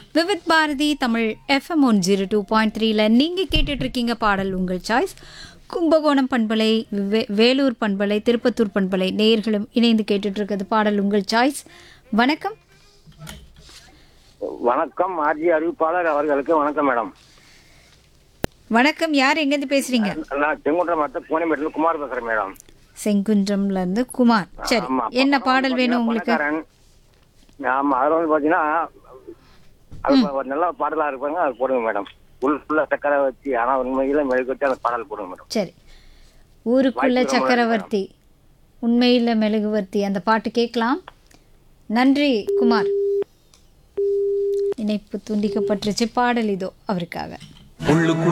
Vividh Bharati Tamil FM one zero two point த்ரீல நீங்கள் கேட்டுட்ருக்கீங்க பாடல் உங்கள் சாய்ஸ் கும்பகோணம் பண்பலை வே வேலூர் பண்பலை திருப்பத்தூர் பண்பலை நேயர்களும் இணைந்து கேட்டுட்ருக்கிறது பாடல் உங்கள் சாய்ஸ் வணக்கம் வணக்கம் ஆர்ஜி அறிவிப்பாளர் அவர்களுக்கு வணக்கம் மேடம் வணக்கம் யார் எங்கேருந்து பேசுகிறீங்க நான் செங்குன்றம் மாவட்டம் கோணிமேட்டில் குமார் பேசுறேன் மேடம் செங்குன்றம்ல இருந்து குமார் சரி ஆமா. என்ன பணக்காரன் பாடல் வேணும் உங்களுக்கு பணக்காரன். ஆமா அதுல வந்து பாத்தீங்கன்னா அது ஒரு நல்ல பாடலா இருப்பாங்க அது போடுங்க மேடம் உள் ஃபுல்லா சக்கரை வச்சு ஆனா உண்மையில மெழுகு வச்சு அந்த பாடல் போடுங்க மேடம் சரி ஊருக்குள்ள வாய்ப்பு ரொம்ப சக்கரவர்த்தி உண்மையில் மெழுகுவர்த்தி அந்த பாட்டு கேட்கலாம் நன்றி குமார் இணைப்பு துண்டிக்கப்பட்டுருச்சு பாடல் இதோ அவருக்காக உள்ளுக்குள்ள